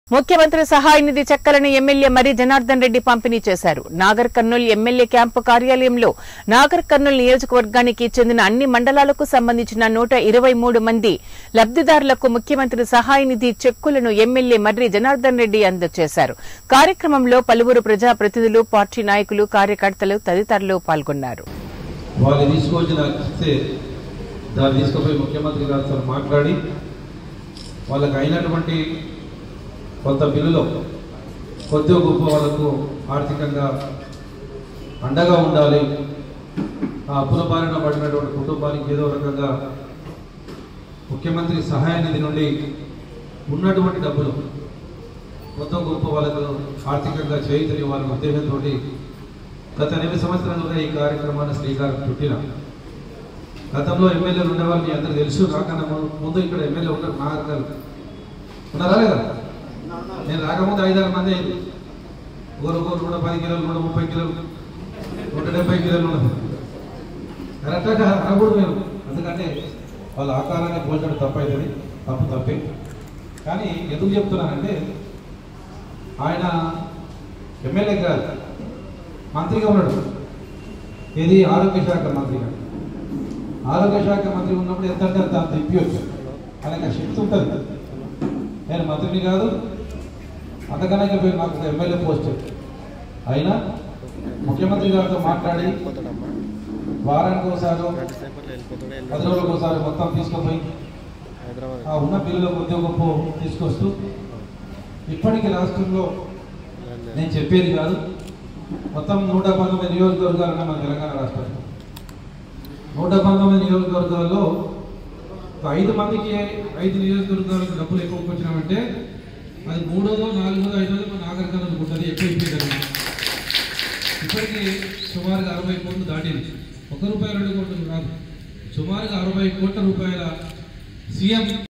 ముఖ్యమంత్రి సహాయ నిధి చెక్కలను ఎమ్మెల్యే మరి జనార్దన్ రెడ్డి పంపిణీ చేశారు నాగర్ కర్నూలు ఎమ్మెల్యే క్యాంపు కార్యాలయంలో నాగర్ కర్నూలు నియోజకవర్గానికి చెందిన అన్ని మండలాలకు సంబంధించిన నూట ఇరవై మూడు మంది లబ్దిదారులకు ముఖ్యమంత్రి సహాయ నిధి చెక్కులను ఎమ్మెల్యే మర్రి జనార్దన్ రెడ్డి అందజేశారు కార్యక్రమంలో పలువురు ప్రజాప్రతినిధులు పార్టీ నాయకులు కార్యకర్తలు తదితరులు పాల్గొన్నారు వాళ్ళు తీసుకొచ్చి నాకు ఇస్తే దాన్ని తీసుకుపోయి ముఖ్యమంత్రి గారితో మాట్లాడి వాళ్ళకి అయినటువంటి కొంత బిల్లులో కొద్ది గొప్ప వాళ్ళకు ఆర్థికంగా అండగా ఉండాలి ఆ అప్పుల బారిన పడినటువంటి కుటుంబానికి ఏదో రకంగా ముఖ్యమంత్రి సహాయ నిధి నుండి ఉన్నటువంటి డబ్బులు కొత్త గొప్ప వాళ్ళకు ఆర్థికంగా చేయుతనివ్వాలనే ఉద్దేశంతో గత ఎనిమిది సంవత్సరాలుగా ఈ కార్యక్రమాన్ని శ్రీకారం చుట్టిన గతంలో ఎమ్మెల్యేలు ఉండేవాళ్ళు మీ అందరూ తెలుసు నాకన్నా ము- ముందు ఇక్కడ ఎమ్మెల్యే ఉన్నారు నాగర్ ఉన్నారా లేదా నేను రాకముందు ఐదారు మంది అయింది ఒకరు నూట పది కిలోలు నూట ముప్పై కిలోలు నూట డెబ్బై కిలోలు ఉన్నది కరెక్ట్గా అనకూడదు మీరు ఎందుకంటే వాళ్ళ ఆకారాన్ని పోల్చడం తప్పైతుంది తప్పు తప్పే కానీ ఎందుకు చెప్తున్నానంటే ఆయన ఎమ్మెల్యే కాదు మంత్రిగా ఉన్నాడు ఇది ఆరోగ్య శాఖ మంత్రిగా ఆరోగ్య శాఖ మంత్రి ఉన్నప్పుడు ఎంత అంటే అంత తెప్పివచ్చు ఆయనకు ఆ శక్తి ఉంటుంది నేను మంత్రిని కాదు అంతకన్నా ఇంకా పోయి నాకు ఒక ఎమ్మెల్యే పోస్ట్ అయినా ముఖ్యమంత్రి గారితో మాట్లాడి వారానికి ఒకసారి పది రోజులకు ఒకసారి మొత్తం తీసుకుపోయి ఆ ఉన్న బిల్లులకు ఉద్యోగపు తీసుకొస్తూ ఇప్పటికీ రాష్ట్రంలో నేను చెప్పేది కాదు మొత్తం నూట పంతొమ్మిది నియోజకవర్గాలు ఉన్నాయి మన తెలంగాణ రాష్ట్రంలో నూట పంతొమ్మిది నియోజకవర్గాల్లో ఒక ఐదు మందికి ఐదు నియోజకవర్గాలకు డబ్బులు ఎక్కువ వచ్చినామంటే అది మూడోదో నాలుగోదో ఐదోదో మన నాగరికతకు ఉంటుంది ఎక్కువ ఇప్పించారు ఇప్పటికీ సుమారుగా అరవై కోట్లు దాటింది ఒక రూపాయి రెండు కోట్లు కాదు సుమారుగా అరవై కోట్ల రూపాయల సీఎం